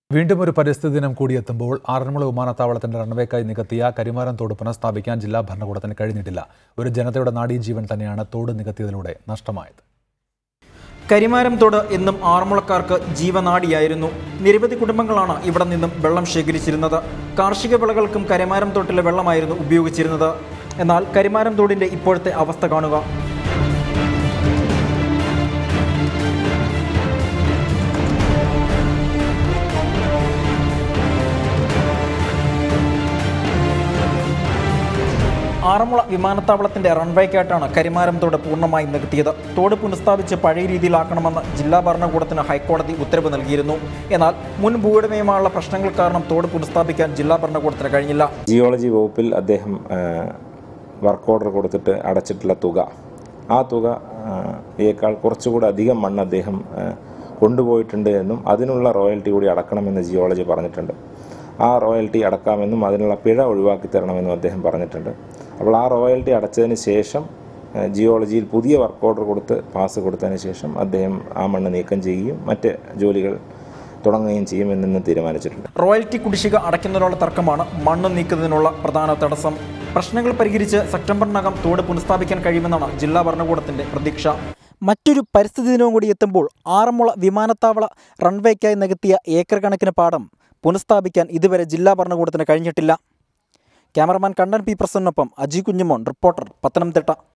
വീണ്ടും ഒരു പരിസ്ഥിതി ദിനം കൂടിയെത്തുമ്പോൾ ആറന്മുള വിമാനത്താവളത്തിന്റെ റൺവേക്കായി നികത്തിയ കരിമാരം തോട് പുനഃസ്ഥാപിക്കാൻ ജില്ലാ ഭരണകൂടത്തിന് കഴിഞ്ഞിട്ടില്ല ഒരു ജനതയുടെ നാഡീജീവൻ തന്നെയാണ് തോട് നികത്തിയതിലൂടെ നഷ്ടമായത് കരിമാരം തോട് എന്നും ആറന്മുളക്കാർക്ക് ജീവനാഡിയായിരുന്നു നിരവധി കുടുംബങ്ങളാണ് ഇവിടെ നിന്നും വെള്ളം ശേഖരിച്ചിരുന്നത് കാർഷിക വിളകൾക്കും കരിമാരം തോട്ടിലെ വെള്ളമായിരുന്നു ഉപയോഗിച്ചിരുന്നത് എന്നാൽ കരിമാരം തോടിന്റെ ഇപ്പോഴത്തെ അവസ്ഥ കാണുക ആറന്മുള വിമാനത്താവളത്തിന്റെ റൺവേക്കായിട്ടാണ് കരിമാരം തോട് പൂർണ്ണമായും നികത്തിയത് തോട് പുനഃസ്ഥാപിച്ച് പഴയ രീതിയിലാക്കണമെന്ന് ജില്ലാ ഭരണകൂടത്തിന് ഹൈക്കോടതി ഉത്തരവ് നൽകിയിരുന്നു എന്നാൽ മുൻ ഭൂവുടമയുമായുള്ള പ്രശ്നങ്ങൾ കാരണം തോട് പുനഃസ്ഥാപിക്കാൻ ജില്ലാ ഭരണകൂടത്തിന് കഴിഞ്ഞില്ല ജിയോളജി വകുപ്പിൽ അദ്ദേഹം വർക്ക് ഓർഡർ കൊടുത്തിട്ട് അടച്ചിട്ടുള്ള തുക ആ തുക ആ, യേക്കാൾ കുറച്ചുകൂടി അധികം മണ്ണ് അദ്ദേഹം ആ, കൊണ്ടുപോയിട്ടുണ്ട് എന്നും അതിനുള്ള റോയൽറ്റി കൂടി അടക്കണമെന്ന് ജിയോളജി പറഞ്ഞിട്ടുണ്ട് ആ റോയൽറ്റി അടക്കാമെന്നും അതിനുള്ള പിഴ ഒഴിവാക്കി തരണമെന്നും അദ്ദേഹം പറഞ്ഞിട്ടുണ്ട് അപ്പോൾ ആ റോയൽറ്റി അടച്ചതിന് ശേഷം ആ, ജിയോളജിയിൽ പുതിയ വർക്ക് ഓർഡർ കൊടുത്ത് പാസ് കൊടുത്തതിന് ശേഷം അദ്ദേഹം ആ മണ്ണ് നീക്കം ചെയ്യുകയും മറ്റ് ജോലികൾ തുടങ്ങുകയും ചെയ്യുമെന്ന് തീരുമാനിച്ചിട്ടുണ്ട് റോയൽറ്റി കുടിശ്ശിക അടയ്ക്കുന്നതിനുള്ള തർക്കമാണ് മണ്ണ് നീക്കുന്നതിനുള്ള പ്രധാന തടസ്സം പ്രശ്നങ്ങൾ പരിഹരിച്ച് സെപ്റ്റംബറിനകം തോട് പുനഃസ്ഥാപിക്കാൻ കഴിയുമെന്നാണ് ജില്ലാ ഭരണകൂടത്തിന്റെ പ്രതീക്ഷ മറ്റൊരു പരിസ്ഥിതി ദിനവും കൂടി എത്തുമ്പോൾ ആറന്മുള വിമാനത്താവള റൺവേക്കായി നികത്തിയ ഏക്കർ കണക്കിന് പാടം പുനഃസ്ഥാപിക്കാൻ ഇതുവരെ ജില്ലാ ഭരണകൂടത്തിന് കഴിഞ്ഞിട്ടില്ല ക്യാമറമാൻ കണ്ണൻ പി പ്രസന്നൊപ്പം അജി കുഞ്ഞുമോൻ റിപ്പോർട്ടർ പത്തനംതിട്ട